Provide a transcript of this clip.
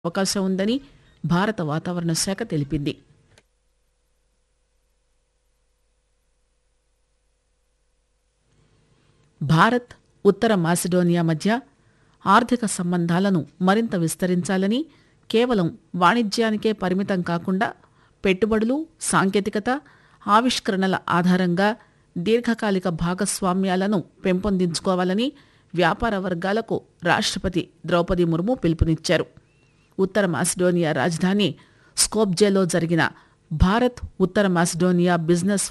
అవకాశం ఉందని భారత వాతావరణ శాఖ తెలిపింది భారత్ ఉత్తర మాసిడోనియా మధ్య ఆర్థిక సంబంధాలను మరింత విస్తరించాలని కేవలం వాణిజ్యానికే పరిమితం కాకుండా పెట్టుబడులు సాంకేతికత ఆవిష్కరణల ఆధారంగా దీర్ఘకాలిక భాగస్వామ్యాలను పెంపొందించుకోవాలని వ్యాపార వర్గాలకు రాష్ట్రపతి ద్రౌపది ముర్ము పిలుపునిచ్చారు ఉత్తర మాసిడోనియా రాజధాని స్కోప్జేలో జరిగిన భారత్ ఉత్తర మాసిడోనియా బిజినెస్